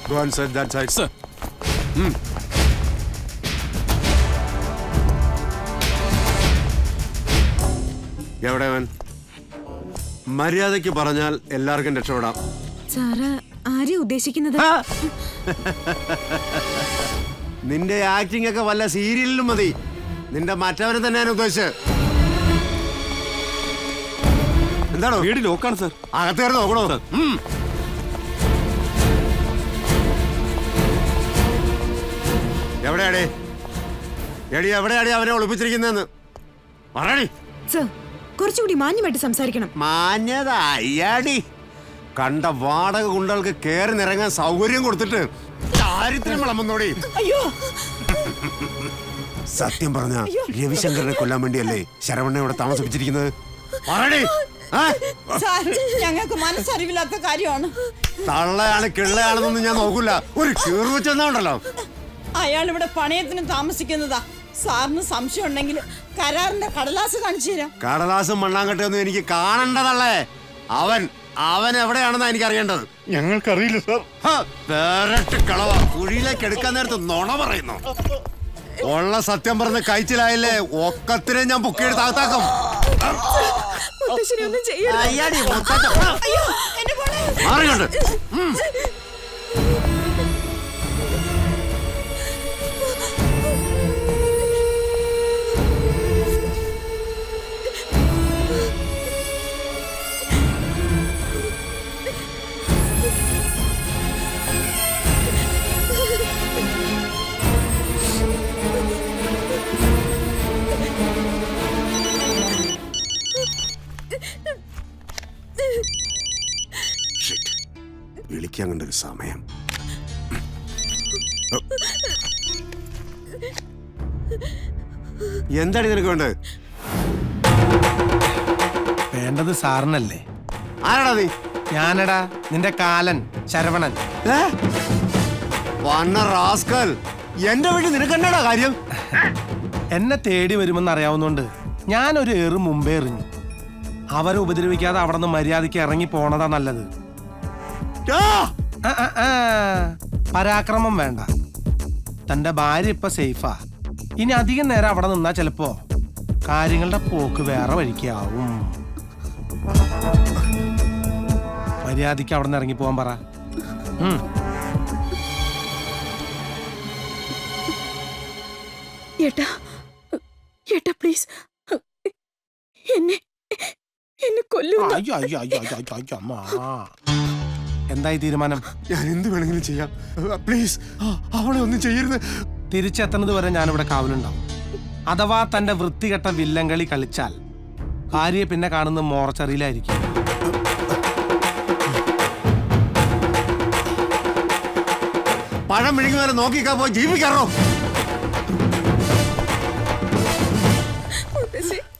Go and set that side. Sir. Hmm. എവിടെ അവൻ മര്യാദയ്ക്ക് പറഞ്ഞാൽ എല്ലാവർക്കും രക്ഷപ്പെടാം സാറ് ആരെയാ ഉദ്ദേശിക്കുന്നത് ആ! നിന്റെ ആക്ടിംഗ് ഒക്കെ വല്ല സീരിയലിലും മതി നിന്റെ മറ്റവനെ തന്നെയാണ് ഉദ്ദേശിച്ചത് എന്താണോ വീട് ലോക്കാണ് സർ അകത്ത് കയറി നോക്കണോ ഉം. എവിടെയാടേ എടി എവിടെയാടി അവനെ ഒളിപ്പിച്ചിരിക്കുന്നതെന്ന് പറയടി സർ കുറച്ചുകൂടി മാന്യമായിട്ട് സംസാരിക്കണം മാന്യത അയ്യാടി കണ്ട വാടക ഗുണ്ടകൾക്ക് കയറി നിറങ്ങാൻ സൗകര്യം കൊടുത്തിട്ട് ചാരിത്രം വിളമ്പുന്നോടി അയ്യോ സത്യം പറഞ്ഞ രവിശങ്കറിനെ കൊല്ലാൻ വേണ്ടിയല്ലേ ശരവണ്ണ ഇവിടെ താമസിപ്പിച്ചിരിക്കുന്നത് പറയടി ആ? സാർ ഞങ്ങൾക്ക് മനസ്സറിവില്ലാത്ത കാര്യമാണ് തള്ളയാണ് കിള്ളയാണെന്നൊന്നും ഞാൻ നോക്കൂല ഒരു കീറ് വെച്ചെന്നുണ്ടല്ലോ അയാൾ ഇവിടെ പണയത്തിന് താമസിക്കുന്നതാ സാറിന് സംശയം ഉണ്ടെങ്കിൽ കരാറിന്റെ കടലാസ് കാണിച്ചു തരാം കടലാസും മണ്ണാങ്കട്ടയൊന്നും എനിക്ക് കാണണ്ടതല്ലേ അവൻ അവൻ എവിടെയാണെന്നാ എനിക്ക് അറിയേണ്ടത് ഞങ്ങൾക്കറിയില്ല സർ വേറിട്ട് കളവ കുഴിയിലേക്ക് എടുക്കാൻ നേരത്ത് നുണ പറയുന്നു ഉള്ള സത്യം പറഞ്ഞ് കഴിച്ചിലായില്ലേ ഒക്കത്തിനെ ഞാൻ പൊക്കിയെടുത്ത് അകത്താക്കും മുത്തശ്ശനെ ഒന്നും ചെയ്യരുത് അയ്യാടി, മുത്തച്ഛ. അയ്യോ എന്റെ മോളെ മാറിക്കോട്ട് ഉം. Shit. വിളിക്കാൻ കണ്ടൊരു സമയം എന്താടി നിനക്ക് വേണ്ടത് വേണ്ടത് സാറിനല്ലേ ആരാടാ നീ ഞാനടാ നിന്റെ കാലൻ ശരവണൻ ഏ? വന്ന റാസ്കൽ എന്റെ വീട്ടിൽ നിനക്ക് എന്നാടാ കാര്യം എന്നെ തേടി വരുമെന്ന് അറിയാവുന്നതുകൊണ്ട് ഞാനൊരു ഏറ് മുമ്പേ എറിഞ്ഞു അവരെ ഉപദ്രവിക്കാതെ അവിടെ നിന്ന് മര്യാദയ്ക്ക് ഇറങ്ങി പോണതാ നല്ലത് ആ! ആ, ആ, ആ. പരാക്രമം വേണ്ട തന്റെ ഭാര്യ ഇപ്പൊ സേഫാ ഇനി അധികം നേരം അവിടെ നിന്നാ ചിലപ്പോ കാര്യങ്ങളുടെ പോക്ക് വേറെ വഴിക്കാവും മര്യാദയ്ക്ക് അവിടെ നിന്ന് ഇറങ്ങി പോവാൻ പറ ഉം. ഏട്ടാ ഏട്ടാ പ്ലീസ് എന്നെ എന്നെ കൊല്ലുന്ന അയ്യോ, അയ്യോ, അയ്യോ, അയ്യോ, അയ്യോ, അയ്യോ, അമ്മ. എന്തായി തീരുമാനം ഞാൻ എന്ത് വേണമെങ്കിലും ചെയ്യാം പ്ലീസ് അവളെ ഒന്നും ചെയ്യരുത് തിരിച്ചെത്തുന്നത് വരെ ഞാനിവിടെ കാവലുണ്ടാവും അഥവാ തന്റെ വൃത്തികെട്ട വില്ലങ്കളി കളിച്ചാൽ ഭാര്യയെ പിന്നെ കാണുന്ന മോർച്ചറിയിലായിരിക്കും പഴം വിഴുങ്ങുന്നവരെ നോക്കിക്കാ പോയി ജീവിക്കാറോ മുത്തശ്ശി